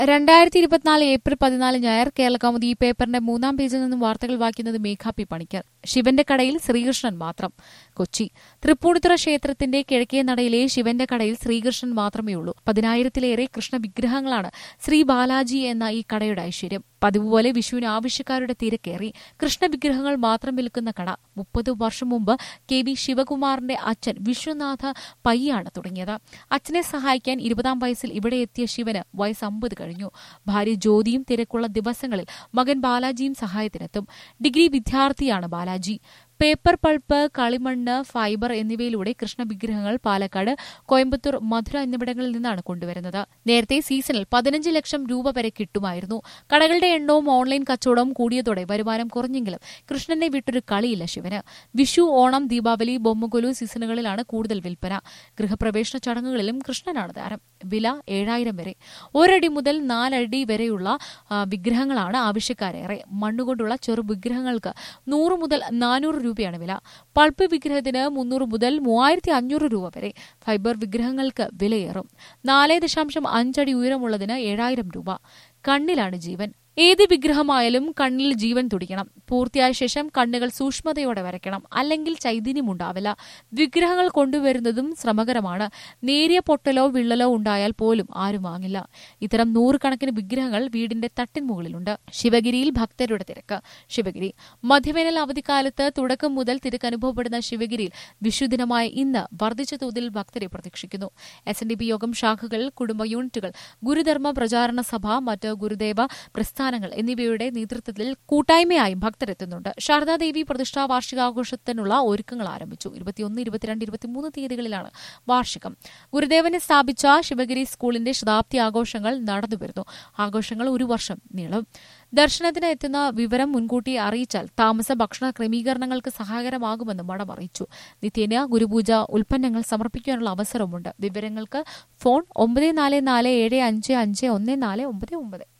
രണ്ടായിരത്തി ഇരുപത്തിനാല് ഏപ്രിൽ പതിനാല് ഞായർ കേരള കൗമുദി ഈ പേപ്പറിന്റെ മൂന്നാം പേജിൽ നിന്നും വാർത്തകൾ വായിക്കുന്നത് മേഘാ പി പണിക്കർ ശിവന്റെ കടയിൽ ശ്രീകൃഷ്ണൻ മാത്രം കൊച്ചി തൃപ്പൂണിത്തുറ ക്ഷേത്രത്തിന്റെ കിഴക്കേ നടയിലെ ശിവന്റെ കടയിൽ ശ്രീകൃഷ്ണൻ മാത്രമേ ഉള്ളൂ പതിനായിരത്തിലേറെ കൃഷ്ണ വിഗ്രഹങ്ങളാണ് ശ്രീ ബാലാജി എന്ന ഈ കടയുടെ ഐശ്വര്യം പതിവ് പോലെ വിഷുവിന് ആവശ്യക്കാരുടെ തിരക്കേറി കൃഷ്ണ വിഗ്രഹങ്ങൾ മാത്രം വിൽക്കുന്ന കട മുപ്പത് വർഷം മുമ്പ് കെ വി ശിവകുമാറിന്റെ അച്ഛൻ വിശ്വനാഥ പയ്യാണ് തുടങ്ങിയത് അച്ഛനെ സഹായിക്കാൻ ഇരുപതാം വയസ്സിൽ ഇവിടെ എത്തിയ ശിവന് വയസ്സ് അമ്പത് കഴിഞ്ഞു ഭാര്യ ജ്യോതിയും തിരക്കുള്ള ദിവസങ്ങളിൽ മകൻ ബാലാജിയും സഹായത്തിനെത്തും ഡിഗ്രി വിദ്യാർത്ഥിയാണ് ബാലാജി പേപ്പർ പൾപ്പ് കളിമണ്ണ് ഫൈബർ എന്നിവയിലൂടെ കൃഷ്ണ വിഗ്രഹങ്ങൾ പാലക്കാട് കോയമ്പത്തൂർ മധുര എന്നിവിടങ്ങളിൽ നിന്നാണ് കൊണ്ടുവരുന്നത് നേരത്തെ സീസണിൽ പതിനഞ്ച് ലക്ഷം രൂപ വരെ കിട്ടുമായിരുന്നു കടകളുടെ എണ്ണവും ഓൺലൈൻ കച്ചവടവും കൂടിയതോടെ വരുമാനം കുറഞ്ഞെങ്കിലും കൃഷ്ണനെ വിട്ടൊരു കളിയില്ല ശിവന് വിഷു ഓണം ദീപാവലി ബൊമ്മകൊലു സീസണുകളിലാണ് കൂടുതൽ വിൽപ്പന ഗൃഹപ്രവേശന ചടങ്ങുകളിലും കൃഷ്ണനാണ് താരം വില ഏഴായിരം വരെ ഒരടി മുതൽ നാലടി വരെയുള്ള ആ, വിഗ്രഹങ്ങളാണ് ആവശ്യക്കാരേറെ മണ്ണുകൊണ്ടുള്ള ചെറു വിഗ്രഹങ്ങൾക്ക് നൂറ് മുതൽ നാനൂറ് രൂപയാണ് വില പൾപ്പ് വിഗ്രഹത്തിന് മുന്നൂറ് മുതൽ മൂവായിരത്തി അഞ്ഞൂറ് രൂപ വരെ ഫൈബർ വിഗ്രഹങ്ങൾക്ക് വിലയേറും നാല് ദശാംശം അഞ്ചടി ഉയരമുള്ളതിന് ഏഴായിരം രൂപ കണ്ണിലാണ് ജീവൻ ഏത് വിഗ്രഹമായാലും കണ്ണിൽ ജീവൻ തുടിക്കണം പൂർത്തിയായ ശേഷം കണ്ണുകൾ സൂക്ഷ്മതയോടെ വരയ്ക്കണം അല്ലെങ്കിൽ ചൈതന്യമുണ്ടാവില്ല വിഗ്രഹങ്ങൾ കൊണ്ടുവരുന്നതും ശ്രമകരമാണ് നേരിയ പൊട്ടലോ വിള്ളലോ ഉണ്ടായാൽ പോലും ആരും വാങ്ങില്ല ഇത്തരം നൂറുകണക്കിന് വിഗ്രഹങ്ങൾ വീടിന്റെ തട്ടിൻ മുകളിലുണ്ട് ശിവഗിരിയിൽ ഭക്തരുടെ തിരക്ക് ശിവഗിരി മധ്യവേനൽ അവധിക്കാലത്ത് തുടക്കം മുതൽ തിരക്ക് അനുഭവപ്പെടുന്ന ശിവഗിരിയിൽ വിഷുദിനമായ ഇന്ന് വർദ്ധിച്ച തോതിൽ ഭക്തരെ പ്രതീക്ഷിക്കുന്നു എസ് എൻ ഡി പി യോഗം ശാഖകൾ കുടുംബ യൂണിറ്റുകൾ ഗുരുധർമ്മ പ്രചാരണ സഭ മറ്റ് ഗുരുദേവ പ്രസ്ഥാനങ്ങൾ എന്നിവയുടെ നേതൃത്വത്തിൽ കൂട്ടായ്മയായും ഭക്തരെത്തുന്നുണ്ട് ശാരദാദേവി പ്രതിഷ്ഠാ വാർഷികാഘോഷത്തിനുള്ള ഒരുക്കങ്ങൾ ആരംഭിച്ചു ഇരുപത്തിയൊന്ന് ഇരുപത്തിരണ്ട് ഇരുപത്തിമൂന്ന് തീയതികളിലാണ് വാർഷികം ഗുരുദേവനെ സ്ഥാപിച്ച ശിവഗിരി സ്കൂളിന്റെ ശതാബ്ദി ആഘോഷങ്ങൾ നടന്നുവരുന്നു ആഘോഷങ്ങൾ ഒരു വർഷം നീളും ദർശനത്തിന് എത്തുന്ന വിവരം മുൻകൂട്ടി അറിയിച്ചാൽ താമസ ഭക്ഷണ ക്രമീകരണങ്ങൾക്ക് സഹായകരമാകുമെന്ന് മഠം അറിയിച്ചു നിത്യേന ഗുരുപൂജ ഉൽപ്പന്നങ്ങൾ സമർപ്പിക്കാനുള്ള അവസരമുണ്ട് വിവരങ്ങൾക്ക് ഫോൺ ഒമ്പത് നാല് നാല് ഏഴ് അഞ്ച് അഞ്ച് ഒന്ന് നാല് ഒമ്പത് ഒമ്പത്